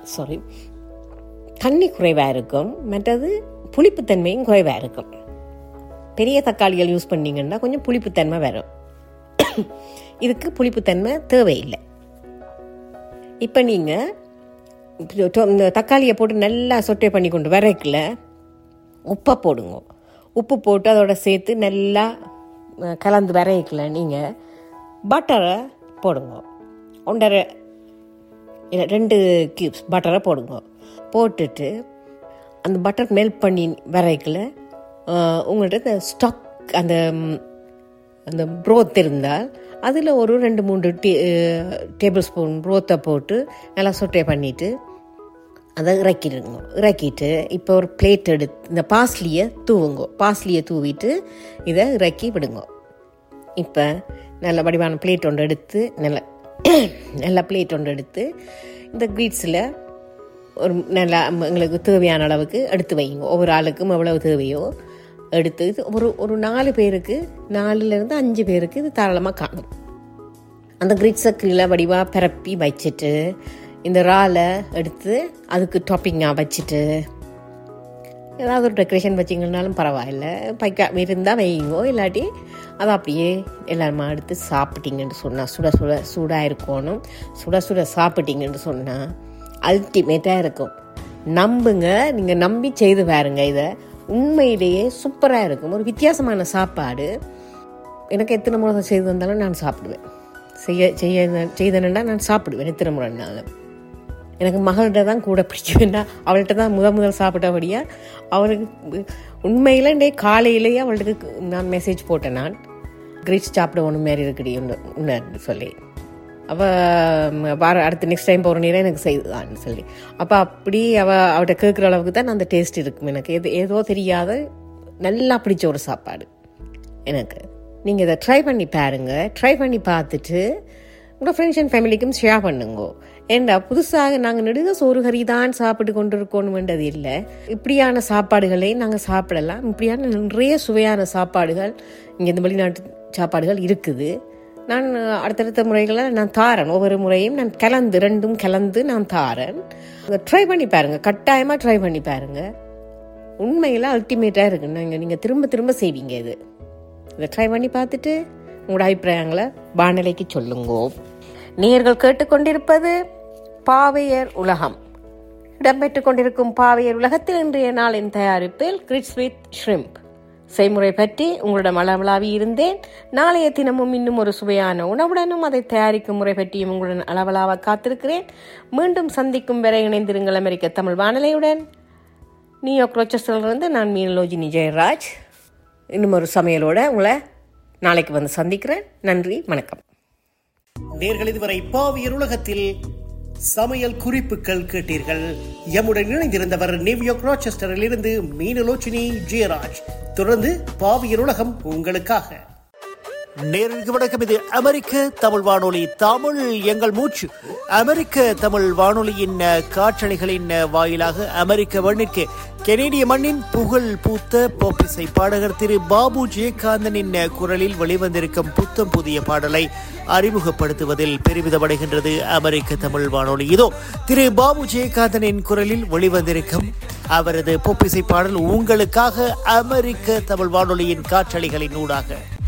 sorry தண்ணி குறைவாக இருக்கும் மற்றது புளிப்புத்தன்மையும் குறைவாக இருக்கும் பெரிய தக்காளிகள் யூஸ் பண்ணீங்கன்னா கொஞ்சம் புளிப்புத்தன்மை வரும் இதுக்கு புளிப்புத்தன்மை தேவையில்லை இப்போ நீங்கள் இந்த தக்காளியை போட்டு நல்லா சொட்டை பண்ணி கொண்டு வரைக்கல உப்பை போடுங்க உப்பு போட்டு அதோட சேர்த்து நல்லா அஹ், கலந்து வரைக்கல நீங்கள் பட்டரை போடுங்க ஒன்றரை இல்லை ரெண்டு கியூப்ஸ் பட்டரை போடுங்க போட்டுட்டு அந்த பட்டர் மெல்ட் பண்ணி வரைக்கல உங்கள்கிட்ட இந்த ஸ்டாக் அந்த ம், அந்த ப்ரோத் இருந்தால் அதில் ஒரு ரெண்டு மூணு டே டேபிள் ஸ்பூன் ப்ரோத்தை போட்டு நல்லா சொட்டை பண்ணிவிட்டு அதை இறக்கிடுங்க இறக்கிட்டு இப்போ ஒரு பிளேட் எடுத்து இந்த பாஸ்லியை தூவுங்க பாஸ்லியை தூவிட்டு இதை இறக்கி விடுங்க இப்போ நல்ல வடிவான பிளேட் ஒன்று எடுத்து நல்ல நல்ல பிளேட் ஒன்று எடுத்து இந்த க்ரீட்ஸில் ஒரு நல்லா எங்களுக்கு தேவையான அளவுக்கு எடுத்து வைங்க ஒவ்வொரு ஆளுக்கும் எவ்வளவு தேவையோ எடுத்து இது ஒரு ஒரு நாலு பேருக்கு நாலுலேருந்து அஞ்சு பேருக்கு இது தாராளமாக காணும் அந்த கிரிட்ஸை கீழே வடிவாக பரப்பி வச்சுட்டு இந்த ராலை எடுத்து அதுக்கு டாப்பிங்காக வச்சுட்டு ஏதாவது ஒரு டெக்கரேஷன் வச்சிங்கனாலும் பரவாயில்ல பைக்கா இருந்தால் வைங்கோ இல்லாட்டி அதை அப்படியே எல்லாருமா எடுத்து சாப்பிட்டீங்கன்னு சொன்னால் சுட சுட சூடாக இருக்கணும் சுட சுட சாப்பிட்டீங்கன்னு சொன்னால் அல்டிமேட்டாக இருக்கும் நம்புங்க நீங்கள் நம்பி செய்து பாருங்க இதை உண்மையிலேயே சூப்பராக இருக்கும் ஒரு வித்தியாசமான சாப்பாடு எனக்கு எத்தனை முறை செய்து வந்தாலும் நான் சாப்பிடுவேன் செய்ய செய்ய செய்தேன்னா நான் சாப்பிடுவேன் எத்தனை முறைனாலும் எனக்கு மகள்கிட்ட தான் கூட பிடிக்கும்னா அவள்கிட்ட தான் முத முதல் சாப்பிட்டபடியா அவளுக்கு உண்மையில் டே காலையிலேயே அவளுக்கு நான் மெசேஜ் போட்டேன் நான் கிரீச் சாப்பிட ஒன்று மாரி இருக்குடி ஒன்று சொல்லி அவள் வார அடுத்த நெக்ஸ்ட் டைம் போகிற நேரம் எனக்கு செய்துதான்னு சொல்லி அப்போ அப்படி அவள் அவள்கிட்ட கேட்குற அளவுக்கு தான் அந்த டேஸ்ட் இருக்கும் எனக்கு எது ஏதோ தெரியாத நல்லா பிடிச்ச ஒரு சாப்பாடு எனக்கு நீங்கள் இதை ட்ரை பண்ணி பாருங்க ட்ரை பண்ணி பார்த்துட்டு உங்கள் ஃப்ரெண்ட்ஸ் அண்ட் ஃபேமிலிக்கும் ஷேர் பண்ணுங்க ஏண்டா புதுசாக நாங்கள் நெடுக சோறு கறி தான் சாப்பிட்டு கொண்டு இருக்கணுமென்றது இல்லை இப்படியான சாப்பாடுகளை நாங்கள் சாப்பிடலாம் இப்படியான நிறைய சுவையான சாப்பாடுகள் இங்கே இந்த வெளிநாட்டு சாப்பாடுகள் இருக்குது நான் அடுத்தடுத்த முறைகளை நான் தாரேன் ஒவ்வொரு முறையும் நான் கலந்து ரெண்டும் கலந்து நான் தாரேன் ட்ரை பண்ணி பாருங்க கட்டாயமாக ட்ரை பண்ணி பாருங்க உண்மையில் அல்டிமேட்டாக இருக்கு நீங்கள் நீங்கள் திரும்ப திரும்ப செய்வீங்க இது இதை ட்ரை பண்ணி பார்த்துட்டு உங்களோட அபிப்பிராயங்களை வானிலைக்கு சொல்லுங்கோ நேர்கள் கேட்டுக்கொண்டிருப்பது பாவையர் உலகம் இடம்பெற்றுக் கொண்டிருக்கும் பாவையர் உலகத்தில் இன்றைய நாளின் தயாரிப்பில் கிரிட்ஸ் வித் ஷ்ரிம்ப் செய்முறை பற்றி உங்களிடம் அளவலாவி இருந்தேன் நாளைய தினமும் இன்னும் ஒரு சுவையான உணவுடனும் அதை தயாரிக்கும் முறை பற்றியும் உங்களுடன் அளவலாக காத்திருக்கிறேன் மீண்டும் சந்திக்கும் வரை இணைந்திருங்கள் அமெரிக்க தமிழ் வானிலையுடன் நியூயார்க் ரோச்சஸ்டர்லேருந்து நான் மீனலோஜினி ஜெயராஜ் இன்னும் ஒரு சமையலோட உங்களை நாளைக்கு வந்து சந்திக்கிறேன் நன்றி வணக்கம் நேர்கள் இதுவரை பாவியர் உலகத்தில் சமையல் குறிப்புகள் கேட்டீர்கள் எம்முடன் இணைந்திருந்தவர் நியூயார்க் ராச்செஸ்டரில் இருந்து மீனலோச்சினி ஜெயராஜ் தொடர்ந்து பாவியர் உலகம் உங்களுக்காக நேருக்கு வணக்கம் இது அமெரிக்க தமிழ் வானொலி தமிழ் எங்கள் மூச்சு அமெரிக்க தமிழ் வானொலியின் அஹ், காற்றலைகளின் அஹ், வாயிலாக அமெரிக்க மண்ணிற்கு கெனேடிய மண்ணின் புகழ் பூத்த போப்பிசை பாடகர் திரு பாபு ஜெயகாந்தனின் அஹ், குரலில் வெளிவந்திருக்கும் புத்தம் புதிய பாடலை அறிமுகப்படுத்துவதில் பெருமிதமடைகின்றது அமெரிக்க தமிழ் வானொலி இதோ திரு பாபு ஜெயகாந்தனின் குரலில் வெளிவந்திருக்கும் அவரது பொப்பிசை பாடல் உங்களுக்காக அமெரிக்க தமிழ் வானொலியின் காற்றலைகளின் ஊடாக